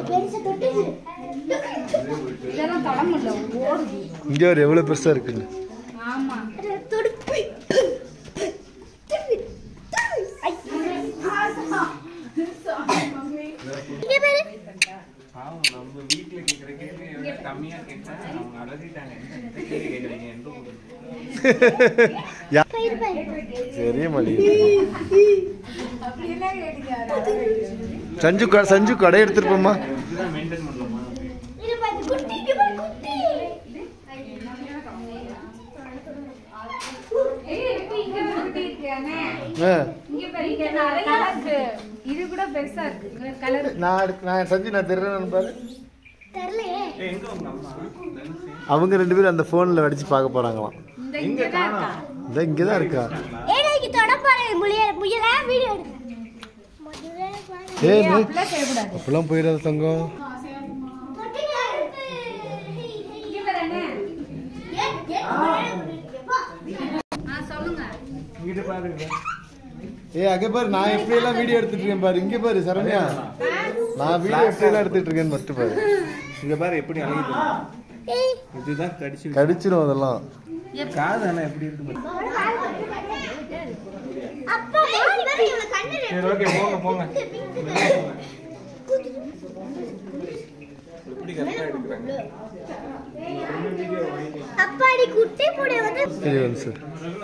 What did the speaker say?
இதெல்லாம் தொட முடியல ஓடுது இங்கே ஒரு எவ்வளோ பெருசாக இருக்குன்னு ஆமா பாவம் நம்ம வீட்ல கேக்குற கேள்வி எவ்வளவு கம்மியா கேட்டா அவங்க அலறிட்டாங்க என்ன கேள்வி கேக்குறீங்க எந்த ஊரு? யா தெரிய மாட்டேங்குது சஞ்சு க- சஞ்சு கடை எடுத்துட்டு போமா இதுதான் மெயின்டைன் பண்ணலாமா ஆ. இங்க பாரு, இங்க நிறைய இருக்கு. இது கூட பெருசா இருக்கு கலர் நான் எடுக்க- நான் சஞ்சு நான் தெரிறேன்னு பாரு ஏய், எங்க உங்க அம்மா தனுஷ் அவங்க ரெண்டு பேரும் அந்த ஃபோனில் அடிச்சு பார்க்க போறாங்களாம் இந்த இங்க தான் இருக்கா இந்த இங்கே தான் இருக்கா ஏய் நீ அப்படிலாம் செய்யக்கூடாது அப்பெல்லாம் போயிடாத தங்கம் இங்க பாரு அண்ணே. ஆ சொல்லுங்க இங்கிட்டு பாருங்க ஏய் அங்கே பாரு நான் எப்படி எல்லாம் வீடியோ எடுத்துட்டு இருக்கேன் பாரு இங்கே பாரு சரண்யா நான் வீடியோ எப்படி எல்லாம் எடுத்துட்டு இருக்கேன்னு ஃபர்ஸ்ட் பாரு இங்க பாரு எப்படி அழகுது இதுதான் கடிச்சு கடிச்சிரும் அதெல்லாம் காது ஆனா எப்படி இருக்கு பாரு. சரி ஓகே போங்க போங்க எப்படி கரெக்டா எடுக்கிறாங்க அப்பாடி குட்டி புடி வந்து சரி வந்து சார்